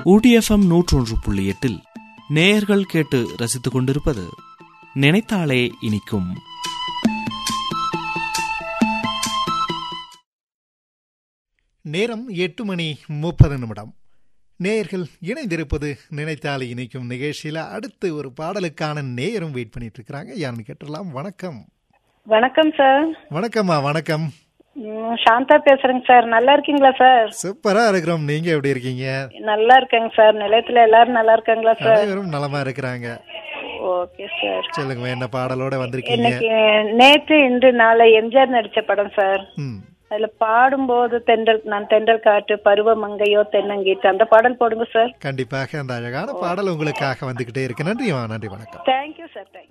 ஊடிஎஃப்எம் நூற்றொன்று புள்ளி எட்டில் நேயர்கள் கேட்டு ரசித்துக் கொண்டிருப்பது நினைத்தாலே இனிக்கும் நேரம் எட்டு மணி முப்பது நிமிடம் நேயர்கள் இணைந்திருப்பது நினைத்தாலே இணைக்கும் நிகழ்ச்சியில அடுத்து ஒரு பாடலுக்கான நேயரும் வெயிட் பண்ணிட்டு இருக்கிறாங்க யாருன்னு கேட்டுடலாம் வணக்கம் வணக்கம் சார் வணக்கம்மா வணக்கம் ம், சாந்தா பேசுறேங்க சார் நல்லா இருக்கீங்களா சார் சூப்பரா இருக்கிறோம் நீங்க எப்படி இருக்கீங்க நல்லா இருக்கேங்க சார் நிலையத்துல எல்லாரும் நல்லா இருக்காங்களா சார் அனைவரும் நலமா இருக்கிறாங்க ஓகே சார் சொல்லுங்க என்ன பாடலோட வந்திருக்கீங்க இன்னைக்கு நேற்று இன்று நாளை எம்ஜிஆர் நடிச்ச படம் சார் ம் அதுல பாடும்போது தென்றல் நான் தென்றல் காற்று பருவ மங்கையோ தென்னங்கீட்டு அந்த பாடல் போடுங்க சார் கண்டிப்பாக அந்த அழகான பாடல் உங்களுக்காக வந்துகிட்டே இருக்கு நன்றிமா நன்றி வணக்கம் தேங்க்யூ சார் தேங்க்யூ